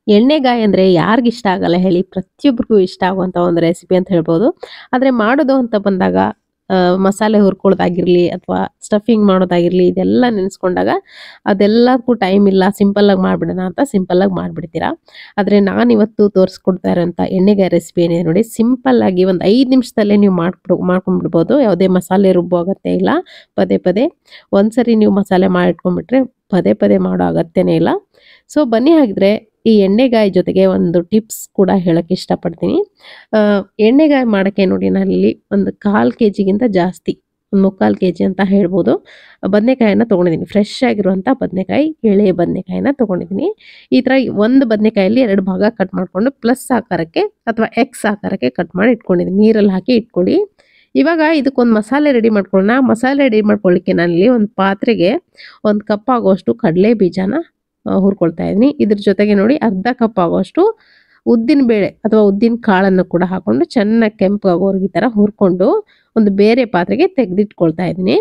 ಎಣ್ಣೆಗಾಯಿ ಅಂದರೆ ಯಾರಿಗಿಷ್ಟ ಆಗಲ್ಲ ಹೇಳಿ ಪ್ರತಿಯೊಬ್ಬರಿಗೂ ಇಷ್ಟ ಆಗುವಂಥ ಒಂದು ರೆಸಿಪಿ ಅಂತ ಹೇಳ್ಬೋದು ಆದರೆ ಮಾಡೋದು ಅಂತ ಬಂದಾಗ ಆ, ಮಸಾಲೆ ಹುರ್ಕೊಳ್ಳೋದಾಗಿರಲಿ ಅಥವಾ ಸ್ಟಫಿಂಗ್ ಮಾಡೋದಾಗಿರಲಿ ಇದೆಲ್ಲ ನೆನೆಸ್ಕೊಂಡಾಗ ಅದೆಲ್ಲದಕ್ಕೂ ಟೈಮ್ ಇಲ್ಲ ಸಿಂಪಲ್ಲಾಗಿ ಮಾಡಿಬಿಡೋಣ ಅಂತ ಸಿಂಪಲ್ಲಾಗಿ ಮಾಡಿಬಿಡ್ತೀರಾ ಆದರೆ ನಾನು ಇವತ್ತು ತೋರಿಸ್ಕೊಡ್ತಾ ಇರೋಂಥ ಎಣ್ಣೆಗಾಯಿ ರೆಸಿಪಿ ಏನಿದೆ ನೋಡಿ ಸಿಂಪಲ್ಲಾಗಿ ಒಂದು ಐದು ನಿಮಿಷದಲ್ಲೇ ನೀವು ಮಾಡ್ಬಿಡು ಮಾಡ್ಕೊಂಡ್ಬಿಡ್ಬೋದು ಯಾವುದೇ ಮಸಾಲೆ ರುಬ್ಬೋ ಅಗತ್ಯ ಇಲ್ಲ ಪದೇ ಪದೇ ಒಂದ್ಸರಿ ನೀವು ಮಸಾಲೆ ಮಾಡಿಟ್ಕೊಂಡ್ಬಿಟ್ರೆ ಪದೇ ಪದೇ ಮಾಡೋ ಅಗತ್ಯನೇ ಇಲ್ಲ ಸೊ ಬನ್ನಿ ಹಾಗಿದ್ರೆ ಈ ಎಣ್ಣೆಗಾಯಿ ಜೊತೆಗೆ ಒಂದು ಟಿಪ್ಸ್ ಕೂಡ ಹೇಳಕ್ಕೆ ಇಷ್ಟಪಡ್ತೀನಿ ಆ, ಎಣ್ಣೆಗಾಯಿ ಮಾಡೋಕ್ಕೆ ನೋಡಿ ನಾನಿಲ್ಲಿ ಒಂದು ಕಾಲು ಕೆ ಜಿಗಿಂತ ಜಾಸ್ತಿ ಒಂದು ಮುಕ್ಕಾಲು ಕೆ ಜಿ ಅಂತ ಹೇಳ್ಬೋದು ಬದನೆಕಾಯಿನ ತೊಗೊಂಡಿದ್ದೀನಿ ಫ್ರೆಶ್ ಆಗಿರುವಂಥ ಬದನೆಕಾಯಿ ಎಳೆ ಬದನೆಕಾಯಿನ ತೊಗೊಂಡಿದ್ದೀನಿ ಈ ಥರ ಒಂದು ಬದನೆಕಾಯಲ್ಲಿ ಎರಡು ಭಾಗ ಕಟ್ ಮಾಡಿಕೊಂಡು ಪ್ಲಸ್ ಆಕಾರಕ್ಕೆ ಅಥವಾ ಎಕ್ಸ್ ಆಕಾರಕ್ಕೆ ಕಟ್ ಮಾಡಿ ಇಟ್ಕೊಂಡಿದ್ದೀನಿ ನೀರಲ್ಲಿ ಹಾಕಿ ಇಟ್ಕೊಳ್ಳಿ ಇವಾಗ ಇದಕ್ಕೊಂದು ಮಸಾಲೆ ರೆಡಿ ಮಾಡ್ಕೊಳ್ಳೋಣ ಮಸಾಲೆ ರೆಡಿ ಮಾಡ್ಕೊಳ್ಳಿಕ್ಕೆ ನಾನಿಲ್ಲಿ ಒಂದು ಪಾತ್ರೆಗೆ ಒಂದು ಕಪ್ ಆಗೋಷ್ಟು ಕಡಲೆ ಬೀಜನ ಆ, ಹುರ್ಕೊಳ್ತಾ ಇದ್ದೀನಿ ಇದ್ರ ಜೊತೆಗೆ ನೋಡಿ ಅರ್ಧ ಕಪ್ ಆಗೋಷ್ಟು ಉದ್ದಿನ ಬೇಳೆ ಅಥವಾ ಉದ್ದಿನ ಕಾಳನ್ನು ಕೂಡ ಹಾಕೊಂಡು ಚೆನ್ನಾಗಿ ಕೆಂಪಾಗೋರ್ಗೆ ಈ ಥರ ಹುರ್ಕೊಂಡು ಒಂದು ಬೇರೆ ಪಾತ್ರೆಗೆ ತೆಗೆದಿಟ್ಕೊಳ್ತಾ ಇದ್ದೀನಿ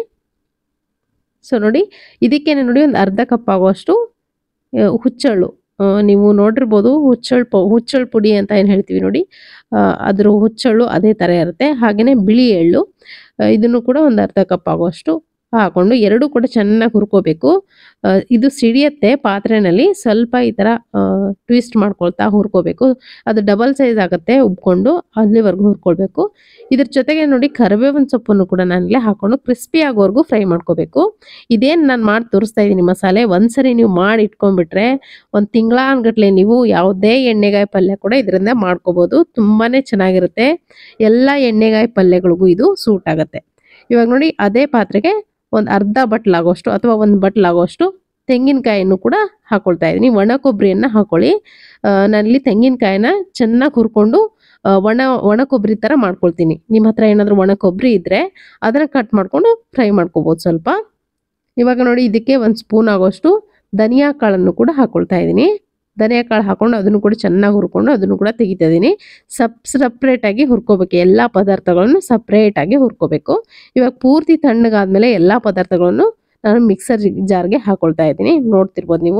ಸೊ ನೋಡಿ ಇದಕ್ಕೇನೆ ನೋಡಿ ಒಂದು ಅರ್ಧ ಕಪ್ ಆಗುವಷ್ಟು ಆ, ಹುಚ್ಚಳ್ಳು ಆ, ನೀವು ನೋಡಿರ್ಬೋದು ಹುಚ್ಚಳ್ಳು ಪ ಹುಚ್ಚಳ್ಳು ಪುಡಿ ಅಂತ ಏನು ಹೇಳ್ತೀವಿ ನೋಡಿ ಆ, ಅದ್ರ ಹುಚ್ಚಳ್ಳು ಅದೇ ಥರ ಇರುತ್ತೆ ಹಾಗೆಯೇ ಬಿಳಿ ಎಳ್ಳು ಆ, ಇದನ್ನು ಕೂಡ ಒಂದು ಅರ್ಧ ಕಪ್ ಆಗುವಷ್ಟು ಹಾಕೊಂಡು ಎರಡೂ ಕೂಡ ಚೆನ್ನಾಗಿ ಹುರ್ಕೋಬೇಕು ಆ, ಇದು ಸಿಡಿಯತ್ತೆ ಪಾತ್ರೆನಲ್ಲಿ ಸ್ವಲ್ಪ ಈ ಥರ ಟ್ವಿಸ್ಟ್ ಮಾಡ್ಕೊಳ್ತಾ ಹುರ್ಕೋಬೇಕು ಅದು ಡಬಲ್ ಸೈಜ್ ಆಗುತ್ತೆ ಉಬ್ಕೊಂಡು ಅಲ್ಲಿವರೆಗೂ ಹುರ್ಕೊಳ್ಬೇಕು ಇದ್ರ ಜೊತೆಗೆ ನೋಡಿ ಕರಿಬೇವಿನ ಸೊಪ್ಪನ್ನು ಕೂಡ ನಾನಿಲ್ಲಿ ಹಾಕೊಂಡು ಕ್ರಿಸ್ಪಿ ಆಗೋವರೆಗೂ ಫ್ರೈ ಮಾಡ್ಕೋಬೇಕು ಇದೇನು ನಾನು ಮಾಡಿ ತೋರಿಸ್ತಾ ಇದ್ದೀನಿ ಮಸಾಲೆ ಒಂದ್ಸರಿ ನೀವು ಮಾಡಿ ಇಟ್ಕೊಂಡ್ಬಿಟ್ರೆ ಒಂದು ತಿಂಗಳಾನ್ಗಟ್ಲೆ ನೀವು ಯಾವುದೇ ಎಣ್ಣೆಗಾಯಿ ಪಲ್ಯ ಕೂಡ ಇದರಿಂದ ಮಾಡ್ಕೋಬೋದು ತುಂಬಾ ಚೆನ್ನಾಗಿರುತ್ತೆ ಎಲ್ಲ ಎಣ್ಣೆಗಾಯಿ ಪಲ್ಯಗಳಿಗೂ ಇದು ಸೂಟ್ ಆಗುತ್ತೆ ಇವಾಗ ನೋಡಿ ಅದೇ ಪಾತ್ರೆಗೆ ಒಂದು ಅರ್ಧ ಬಟ್ಲಾಗೋಷ್ಟು ಅಥವಾ ಒಂದು ಬಟ್ಲಾಗೋಷ್ಟು ತೆಂಗಿನಕಾಯಿಯನ್ನು ಕೂಡ ಹಾಕೊಳ್ತಾ ಇದ್ದೀನಿ ಒಣ ಕೊಬ್ಬರಿಯನ್ನು ಹಾಕೊಳ್ಳಿ ಆ, ನಾನಿಲ್ಲಿ ತೆಂಗಿನಕಾಯಿನ ಚೆನ್ನಾಗಿ ಹುರ್ಕೊಂಡು ಆ, ಒಣ ಒಣ ಕೊಬ್ಬರಿ ಥರ ಮಾಡ್ಕೊಳ್ತೀನಿ ನಿಮ್ಮ ಹತ್ರ ಏನಾದರೂ ಒಣ ಕೊಬ್ಬರಿ ಇದ್ದರೆ ಅದನ್ನು ಕಟ್ ಮಾಡಿಕೊಂಡು ಫ್ರೈ ಮಾಡ್ಕೋಬೋದು ಸ್ವಲ್ಪ ಇವಾಗ ನೋಡಿ ಇದಕ್ಕೆ ಒಂದು ಸ್ಪೂನ್ ಆಗೋಷ್ಟು ಧನಿಯಾ ಕಾಳನ್ನು ಕೂಡ ಹಾಕೊಳ್ತಾ ಇದ್ದೀನಿ ಧನಿಯಾ ಕಾಳು ಹಾಕೊಂಡು ಅದನ್ನು ಕೂಡ ಚೆನ್ನಾಗಿ ಹುರ್ಕೊಂಡು ಅದನ್ನು ಕೂಡ ತೆಗಿತಾ ಇದ್ದೀನಿ ಸಪ್ ಸಪ್ರೇಟಾಗಿ ಹುರ್ಕೋಬೇಕು ಎಲ್ಲ ಪದಾರ್ಥಗಳನ್ನು ಸಪ್ರೇಟಾಗಿ ಹುರ್ಕೋಬೇಕು ಇವಾಗ ಪೂರ್ತಿ ತಣ್ಣಗಾದ್ಮೇಲೆ ಎಲ್ಲ ಪದಾರ್ಥಗಳನ್ನು ನಾನು ಮಿಕ್ಸರ್ ಜಾರ್ಗೆ ಹಾಕೊಳ್ತಾ ಇದ್ದೀನಿ ನೋಡ್ತಿರ್ಬೋದು ನೀವು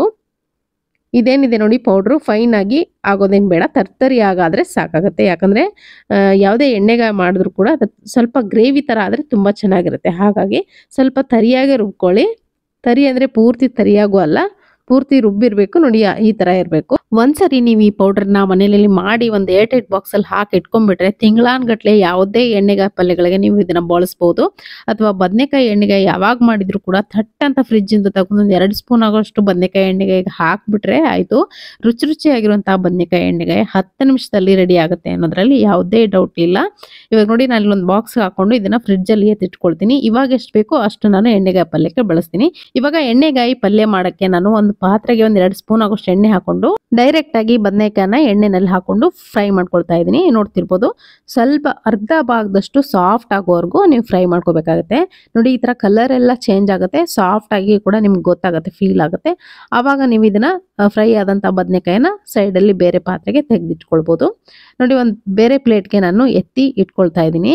ಇದೇನಿದೆ ನೋಡಿ ಪೌಡ್ರು ಫೈನ್ ಆಗಿ ಆಗೋದೇನು ಬೇಡ ತರ್ತರಿ ಆಗಾದರೆ ಸಾಕಾಗುತ್ತೆ ಯಾಕಂದರೆ ಯಾವುದೇ ಎಣ್ಣೆಗಾಯಿ ಮಾಡಿದ್ರು ಕೂಡ ಅದು ಸ್ವಲ್ಪ ಗ್ರೇವಿ ಥರ ಆದರೆ ತುಂಬ ಚೆನ್ನಾಗಿರುತ್ತೆ ಹಾಗಾಗಿ ಸ್ವಲ್ಪ ತರಿಯಾಗೆ ರುಬ್ಕೊಳ್ಳಿ ತರಿ ಅಂದರೆ ಪೂರ್ತಿ ತರಿಯಾಗೂ ಅಲ್ಲ ಪೂರ್ತಿ ರುಬ್ಬಿರ್ಬೇಕು ನೋಡಿ ಆ- ಈ ತರ ಇರಬೇಕು ಒಂದ್ಸರಿ ನೀವು ಈ ಪೌಡರ್ನ ಮನೆಯಲ್ಲಿ ಮಾಡಿ ಒಂದು ಏಟ್ ಏಟ್ ಬಾಕ್ಸ್ ಅಲ್ಲಿ ಹಾಕಿ ಇಟ್ಕೊಂಡ್ಬಿಟ್ರೆ ತಿಂಗಳಾನ್ಗಟ್ಲೆ ಯಾವುದೇ ಎಣ್ಣೆಗಾಯಿ ಪಲ್ಯಗಳಿಗೆ ನೀವು ಇದನ್ನ ಬಳಸ್ಬೋದು ಅಥವಾ ಬದನೆಕಾಯಿ ಎಣ್ಣೆಗಾಯಿ ಯಾವಾಗ ಮಾಡಿದ್ರು ಕೂಡ ಥಟ್ ಅಂತ ಫ್ರಿಜ್ ಇಂದ ತಗೊಂಡು ಒಂದು ಎರಡು ಸ್ಪೂನ್ ಆಗೋಷ್ಟು ಬದನೆಕಾಯಿ ಎಣ್ಣೆಗಾಯಿಗೆ ಹಾಕ್ಬಿಟ್ರೆ ಆಯ್ತು ರುಚಿ ರುಚಿಯಾಗಿರುವಂತಹ ಬದನೆಕಾಯಿ ಎಣ್ಣೆಗಾಯಿ ಹತ್ತು ನಿಮಿಷದಲ್ಲಿ ರೆಡಿ ಆಗುತ್ತೆ ಅನ್ನೋದ್ರಲ್ಲಿ ಯಾವುದೇ ಡೌಟ್ ಇಲ್ಲ ಇವಾಗ ನೋಡಿ ನಾನು ಒಂದು ಬಾಕ್ಸ್ ಹಾಕೊಂಡು ಇದನ್ನ ಫ್ರಿಡ್ಜ್ ಅಲ್ಲಿ ಎತ್ತಿಟ್ಕೊಳ್ತೀನಿ ಇವಾಗ ಎಷ್ಟು ಬೇಕೋ ಅಷ್ಟು ನಾನು ಎಣ್ಣೆಗಾಯಿ ಪಲ್ಯಕ್ಕೆ ಬಳಸ್ತೀನಿ ಇವಾಗ ಎಣ್ಣೆಗಾಯಿ ಪಲ್ಯ ಮಾಡಕ್ಕೆ ನಾನು ಒಂದು ಪಾತ್ರೆಗೆ ಒಂದ್ ಎರಡು ಸ್ಪೂನ್ ಆಗೋಷ್ಟು ಎಣ್ಣೆ ಹಾಕೊಂಡು ಡೈರೆಕ್ಟ್ ಆಗಿ ಬದನೆಕಾಯನ್ನ ಎಣ್ಣೆನಲ್ಲಿ ಹಾಕೊಂಡು ಫ್ರೈ ಮಾಡ್ಕೊಳ್ತಾ ಇದೀನಿ ನೋಡ್ತಿರ್ಬೋದು ಸ್ವಲ್ಪ ಅರ್ಧ ಭಾಗದಷ್ಟು ಸಾಫ್ಟ್ ಆಗೋವರೆಗೂ ನೀವು ಫ್ರೈ ಮಾಡ್ಕೋಬೇಕಾಗತ್ತೆ ನೋಡಿ ಈ ತರ ಕಲರ್ ಎಲ್ಲ ಚೇಂಜ್ ಆಗುತ್ತೆ ಸಾಫ್ಟ್ ಆಗಿ ಕೂಡ ನಿಮ್ಗೆ ಗೊತ್ತಾಗುತ್ತೆ ಫೀಲ್ ಆಗುತ್ತೆ ಆವಾಗ ನೀವು ಇದನ್ನ ಫ್ರೈ ಆದಂತ ಬದನೆಕಾಯಿನ ಸೈಡಲ್ಲಿ ಬೇರೆ ಪಾತ್ರೆಗೆ ತೆಗೆದಿಟ್ಕೊಳ್ಬೋದು ನೋಡಿ ಒಂದು ಬೇರೆ ಪ್ಲೇಟ್ಗೆ ನಾನು ಎತ್ತಿ ಇಟ್ಕೊಳ್ತಾ ಇದ್ದೀನಿ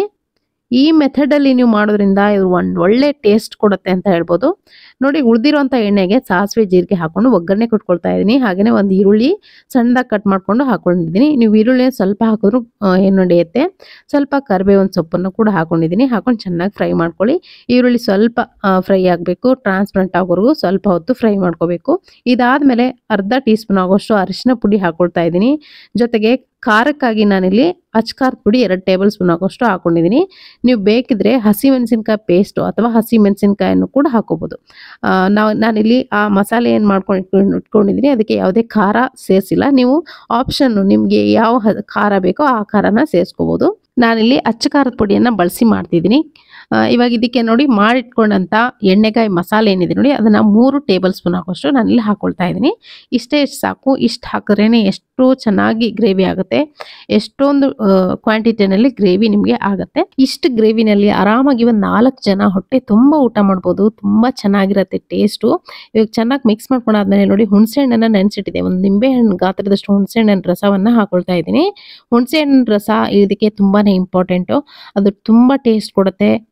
ಈ ಮೆಥಡಲ್ಲಿ ನೀವು ಮಾಡೋದ್ರಿಂದ ಇದು ಒಂದು ಒಳ್ಳೆ ಟೇಸ್ಟ್ ಕೊಡುತ್ತೆ ಅಂತ ಹೇಳ್ಬೋದು ನೋಡಿ ಉಳಿದಿರೋಂಥ ಎಣ್ಣೆಗೆ ಸಾಸಿವೆ ಜೀರಿಗೆ ಹಾಕೊಂಡು ಒಗ್ಗರಣೆ ಕೊಟ್ಕೊಳ್ತಾ ಇದ್ದೀನಿ ಹಾಗೆಯೇ ಒಂದು ಈರುಳ್ಳಿ ಸಣ್ಣದಾಗಿ ಕಟ್ ಮಾಡ್ಕೊಂಡು ಹಾಕೊಂಡಿದ್ದೀನಿ ನೀವು ಈರುಳ್ಳಿ ಸ್ವಲ್ಪ ಹಾಕಿದ್ರು ಆ, ಏನು ನಡೆಯುತ್ತೆ ಸ್ವಲ್ಪ ಕರಿಬೇವಿನ ಸೊಪ್ಪನ್ನು ಕೂಡ ಹಾಕೊಂಡಿದ್ದೀನಿ ಹಾಕೊಂಡು ಚೆನ್ನಾಗಿ ಫ್ರೈ ಮಾಡ್ಕೊಳ್ಳಿ ಈರುಳ್ಳಿ ಸ್ವಲ್ಪ ಫ್ರೈ ಆಗಬೇಕು ಟ್ರಾನ್ಸ್ಪರೆಂಟ್ ಆಗೋವರೆಗೂ ಸ್ವಲ್ಪ ಹೊತ್ತು ಫ್ರೈ ಮಾಡ್ಕೋಬೇಕು ಇದಾದಮೇಲೆ ಅರ್ಧ ಟೀ ಸ್ಪೂನ್ ಆಗೋಷ್ಟು ಅರಿಶಿನ ಪುಡಿ ಹಾಕೊಳ್ತಾ ಇದ್ದೀನಿ ಜೊತೆಗೆ ಖಾರಕ್ಕಾಗಿ ನಾನಿಲ್ಲಿ ಅಚ್ಕಾರದ ಪುಡಿ ಎರಡು ಟೇಬಲ್ ಸ್ಪೂನ್ ಆಗೋಷ್ಟು ಹಾಕೊಂಡಿದ್ದೀನಿ ನೀವು ಬೇಕಿದ್ರೆ ಹಸಿ ಮೆಣಸಿನ್ಕಾಯಿ ಪೇಸ್ಟು ಅಥವಾ ಹಸಿ ಮೆಣಸಿನ್ಕಾಯನ್ನು ಕೂಡ ಹಾಕೋಬೋದು ಆ, ನಾವು ನಾನಿಲ್ಲಿ ಆ ಮಸಾಲೆ ಏನು ಮಾಡ್ಕೊಂಡು ಇಟ್ಕೊಂಡು ಇಟ್ಕೊಂಡಿದ್ದೀನಿ ಅದಕ್ಕೆ ಯಾವುದೇ ಖಾರ ಸೇರಿಸಿಲ್ಲ ನೀವು ಆಪ್ಷನ್ನು ನಿಮಗೆ ಯಾವ ಹ- ಖಾರ ಬೇಕೋ ಆ ಖಾರನ ಸೇರಿಸ್ಕೋಬೋದು ನಾನಿಲ್ಲಿ ಅಚ್ಚ ಖಾರದ ಪುಡಿಯನ್ನು ಬಳಸಿ ಮಾಡ್ತಿದ್ದೀನಿ ಆ, ಇವಾಗ ಇದಕ್ಕೆ ನೋಡಿ ಮಾಡಿಟ್ಕೊಂಡಂಥ ಎಣ್ಣೆಗಾಯಿ ಮಸಾಲೆ ಏನಿದೆ ನೋಡಿ ಅದನ್ನು ಮೂರು ಟೇಬಲ್ ಸ್ಪೂನ್ ಹಾಕೋಷ್ಟು ನಾನಿಲ್ಲಿ ಹಾಕೊಳ್ತಾ ಇದ್ದೀನಿ ಇಷ್ಟೇ ಇಷ್ಟು ಸಾಕು ಇಷ್ಟು ಹಾಕಿದ್ರೇ ಎಷ್ಟು ಚೆನ್ನಾಗಿ ಗ್ರೇವಿ ಆಗುತ್ತೆ ಎಷ್ಟೊಂದು ಕ್ವಾಂಟಿಟಿನಲ್ಲಿ ಗ್ರೇವಿ ನಿಮಗೆ ಆಗುತ್ತೆ ಇಷ್ಟು ಗ್ರೇವಿನಲ್ಲಿ ಆರಾಮಾಗಿ ಒಂದು ನಾಲ್ಕು ಜನ ಹೊಟ್ಟೆ ತುಂಬ ಊಟ ಮಾಡ್ಬೋದು ತುಂಬ ಚೆನ್ನಾಗಿರುತ್ತೆ ಟೇಸ್ಟು ಇವಾಗ ಚೆನ್ನಾಗಿ ಮಿಕ್ಸ್ ಮಾಡ್ಕೊಂಡಾದ್ಮೇಲೆ ನೋಡಿ ಹುಣಸೆ ಹಣ್ಣನ್ನು ನೆನೆಸಿಟ್ಟಿದೆ ಒಂದು ನಿಂಬೆ ಹಣ್ಣು ಗಾತ್ರದಷ್ಟು ಹುಣಸೆ ಹಣ್ಣಿನ ರಸವನ್ನು ಹಾಕೊಳ್ತಾ ಇದ್ದೀನಿ ಹುಣಸೆ ಹಣ್ಣಿನ ರಸ ಇದಕ್ಕೆ ತುಂಬಾನೇ ಇಂಪಾರ್ಟೆಂಟು ಅದು ತುಂಬ ಟೇಸ್ಟ್ ಕೊಡುತ್ತೆ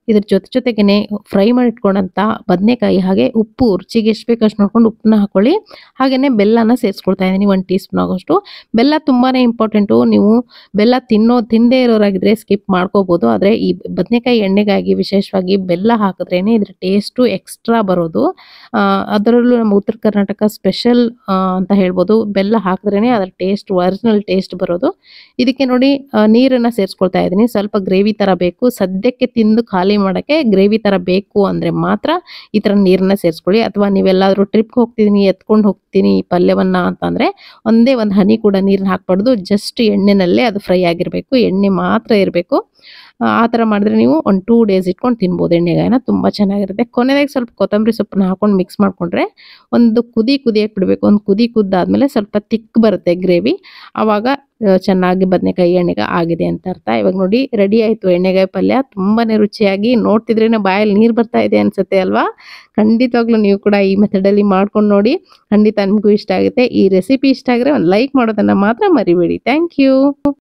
ಇದ್ರ ಜೊತೆ ಜೊತೆಗೇನೆ ಫ್ರೈ ಮಾಡಿ ಇಟ್ಕೊಂಡಂತ ಬದನೆಕಾಯಿ ಹಾಗೆ ಉಪ್ಪು ರುಚಿಗೆ ಎಷ್ಟು ಬೇಕು ಅಷ್ಟು ನೋಡ್ಕೊಂಡು ಉಪ್ಪನ್ನ ಹಾಕೊಳ್ಳಿ ಹಾಗೆಯೇ ಬೆಲ್ಲನ ಸೇರಿಸ್ಕೊಳ್ತಾ ಇದ್ದೀನಿ ಒಂದು ಟೀ ಸ್ಪೂನ್ ಆಗೋಷ್ಟು ಬೆಲ್ಲ ತುಂಬಾನೇ ಇಂಪಾರ್ಟೆಂಟು ನೀವು ಬೆಲ್ಲ ತಿನ್ನೋ ತಿಂದೇ ಇರೋರಾಗಿದ್ರೆ ಸ್ಕಿಪ್ ಮಾಡ್ಕೋಬಹುದು ಆದರೆ ಈ ಬದನೆಕಾಯಿ ಎಣ್ಣೆಗಾಗಿ ವಿಶೇಷವಾಗಿ ಬೆಲ್ಲ ಹಾಕಿದ್ರೇನೆ ಇದ್ರ ಟೇಸ್ಟು ಎಕ್ಸ್ಟ್ರಾ ಬರೋದು ಆ, ಅದರಲ್ಲೂ ನಮ್ಮ ಉತ್ತರ ಕರ್ನಾಟಕ ಸ್ಪೆಷಲ್ ಅಂತ ಹೇಳ್ಬೋದು ಬೆಲ್ಲ ಹಾಕಿದ್ರೇನೆ ಅದರ ಟೇಸ್ಟ್ ಒರಿಜಿನಲ್ ಟೇಸ್ಟ್ ಬರೋದು ಇದಕ್ಕೆ ನೋಡಿ ಆ, ನೀರನ್ನ ಸೇರಿಸ್ಕೊಳ್ತಾ ಇದ್ದೀನಿ ಸ್ವಲ್ಪ ಗ್ರೇವಿ ತರ ಬೇಕು ಸದ್ಯಕ್ಕೆ ತಿಂದು ಖಾಲಿ ಮಾಡೋಕ್ಕೆ ಗ್ರೇವಿ ತರ ಬೇಕು ಅಂದ್ರೆ ಮಾತ್ರ ಈ ತರ ನೀರನ್ನ ಸೇರಿಸ್ಕೊಳ್ಳಿ ಅಥವಾ ನೀವೆಲ್ಲಾದ್ರೂ ಟ್ರಿಪ್ಗೆ ಹೋಗ್ತಿದ್ದೀನಿ ಎತ್ಕೊಂಡು ಹೋಗ್ತೀನಿ ಈ ಪಲ್ಯವನ್ನ ಅಂತಂದ್ರೆ ಒಂದೇ ಒಂದು ಹನಿ ಕೂಡ ನೀರನ್ನ ಹಾಕ್ಬಾರ್ದು ಜಸ್ಟ್ ಎಣ್ಣೆನಲ್ಲೇ ಅದು ಫ್ರೈ ಆಗಿರಬೇಕು ಎಣ್ಣೆ ಮಾತ್ರ ಇರಬೇಕು ಆ ಥರ ಮಾಡಿದ್ರೆ ನೀವು ಒಂದು ಟೂ ಡೇಸ್ ಇಟ್ಕೊಂಡು ತಿನ್ಬೋದು ಎಣ್ಣೆಗಾಯನ ತುಂಬ ಚೆನ್ನಾಗಿರುತ್ತೆ ಕೊನೆದಾಗಿ ಸ್ವಲ್ಪ ಕೊತ್ತಂಬರಿ ಸೊಪ್ಪನ್ನ ಹಾಕೊಂಡು ಮಿಕ್ಸ್ ಮಾಡಿಕೊಂಡ್ರೆ ಒಂದು ಕುದಿ ಕುದಿಯಕ್ಕೆ ಬಿಡಬೇಕು ಒಂದು ಕುದಿ ಕುದ್ದಾದ್ಮೇಲೆ ಸ್ವಲ್ಪ ತಿಕ್ ಬರುತ್ತೆ ಗ್ರೇವಿ ಆವಾಗ ಆ, ಚೆನ್ನಾಗಿ ಬದನೆಕಾಯಿ ಎಣ್ಣೆಗಾಯಿ ಆಗಿದೆ ಅಂತ ಅರ್ಥ ಇವಾಗ ನೋಡಿ ರೆಡಿ ಆಯಿತು ಎಣ್ಣೆಗಾಯಿ ಪಲ್ಯ ತುಂಬಾನೇ ರುಚಿಯಾಗಿ ನೋಡ್ತಿದ್ರೇನೆ ಬಾಯಲ್ಲಿ ನೀರು ಬರ್ತಾ ಇದೆ ಅನ್ಸುತ್ತೆ ಅಲ್ವಾ ಖಂಡಿತವಾಗ್ಲೂ ನೀವು ಕೂಡ ಈ ಮೆಥಡಲ್ಲಿ ಮಾಡ್ಕೊಂಡು ನೋಡಿ ಖಂಡಿತ ನಿಮಗೂ ಇಷ್ಟ ಆಗುತ್ತೆ ಈ ರೆಸಿಪಿ ಇಷ್ಟ ಆಗಿದ್ರೆ ಒಂದು ಲೈಕ್ ಮಾಡೋದನ್ನ ಮಾತ್ರ ಮರಿಬೇಡಿ ಥ್ಯಾಂಕ್ ಯು